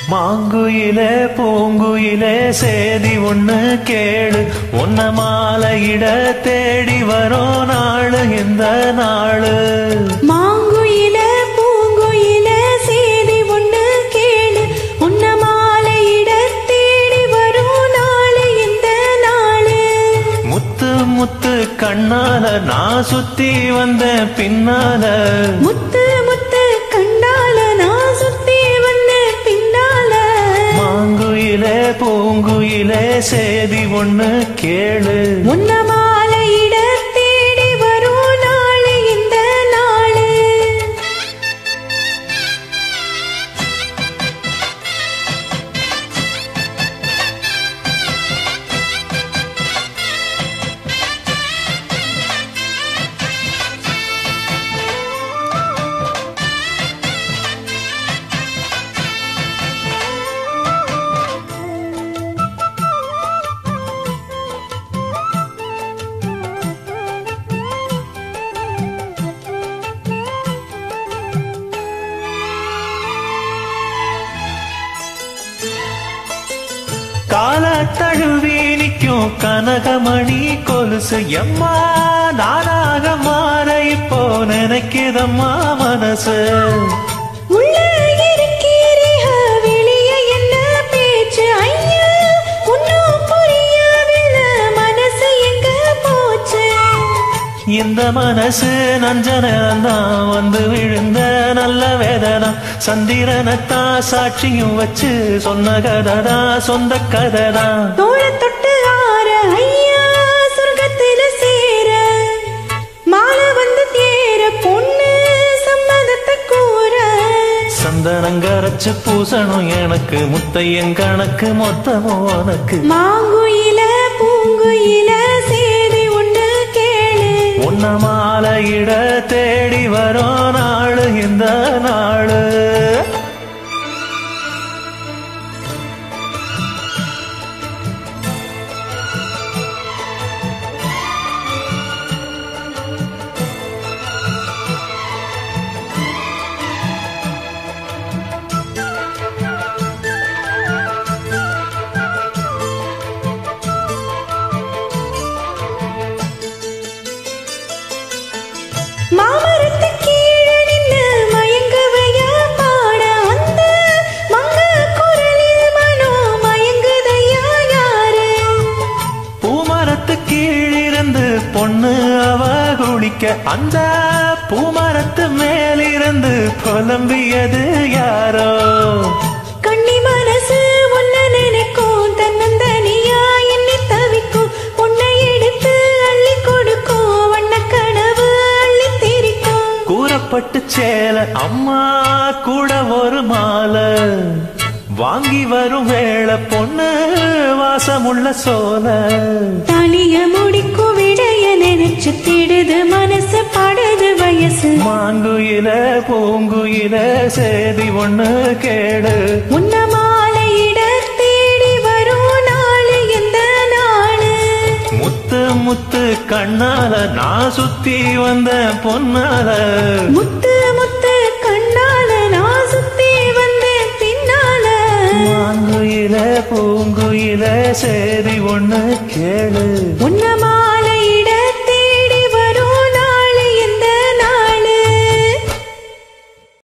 மாங்குயிலே பூங்குயிலே சேதி ஒண்ணு கேளு உன்ன மாலையிட தேடி வரும் நாளு இந்த நாளு மாங்குயில பூங்குயில சேதி ஒண்ணு கேளு உன்ன மாலையிட தேடி வரும் நாளு இந்த நாளு முத்து முத்து கண்ணால நான் சுத்தி வந்த பின்னால முத்து முத்து கண்டால நான் சுத்தி வந்த பின்னால மாங்குயிலே பூங்குயிலே சேதி ஒண்ணு கேளு உன்ன மாலையிட தேடி வரும் நாளு இந்த நாளு கால தழுவி நிற்கும் கனகமணி கொலுசு எம்மா நானாக மாற இப்போ நினைக்குதம்மா மனசு உள்ள இருக்கிறீக வெளிய என்ன பேச்சு ஐயா ஒன்னும் புரியவில்லை மனசு எங்க போச்சு இந்த மனசு நஞ்சனதான் வந்து விழுந்த நல்ல வேதனா சந்திரனத்தான் சாட்சியும் வச்சு சொன்ன கதைதான் சொந்த கதைதான் தோள தொட்டு ஆற ஐயா சொர்க்கத்துல சேர மாலை வந்து தேர பொண்ணு சம்மதத்தை கூற சந்தனங்கரைச்சு பூசணும் எனக்கு முத்தையன் கணக்கு மொத்தமும் உனக்கு மாங்குயில பூங்குயில சேதி ஒண்ணு கேளு உன்ன மாலையிட தேடி வரும் நாளு இந்த நாளு மாமரத்து கீழே நின்னு மயங்குவையா பாட அந்த மங்க குரலில் மனோ மயங்குதையா யாரு பூமரத்து கீழிருந்து பொண்ணு அவ குளிக்க அந்த பூமரத்து மேலிருந்து புலம்பியது யாரோ கண்ணி மனசு உன்ன நினைக்கும் தன்னந்தனியா எண்ணி தவிக்கும் உன்னை எடுத்து அள்ளி கொடுக்கும் வண்ண கனவு அள்ளி திரிக்கும் கூறப்பட்டு சேல அம்மா கூட ஒரு மாலை வாங்கி வரும் வேளை பொண்ணு வாசமுள்ள சோல தாலிய முடிக்கும் விடைய நினைச்சு திடுது மனசு படுது வயசு மாங்குயில பூங்குயில சேதி ஒண்ணு கேடு உன்ன மாலையிட தேடி வரும் நாளு எந்த நாளு முத்து முத்து கண்ணால நான் சுத்தி வந்த பொன்னால முத்து முத்து கண்ணால நான் சுத்தி வந்தேன் பின்னால மாங்குயில பூங்குயில சேதி ஒண்ணு கேளு உன்ன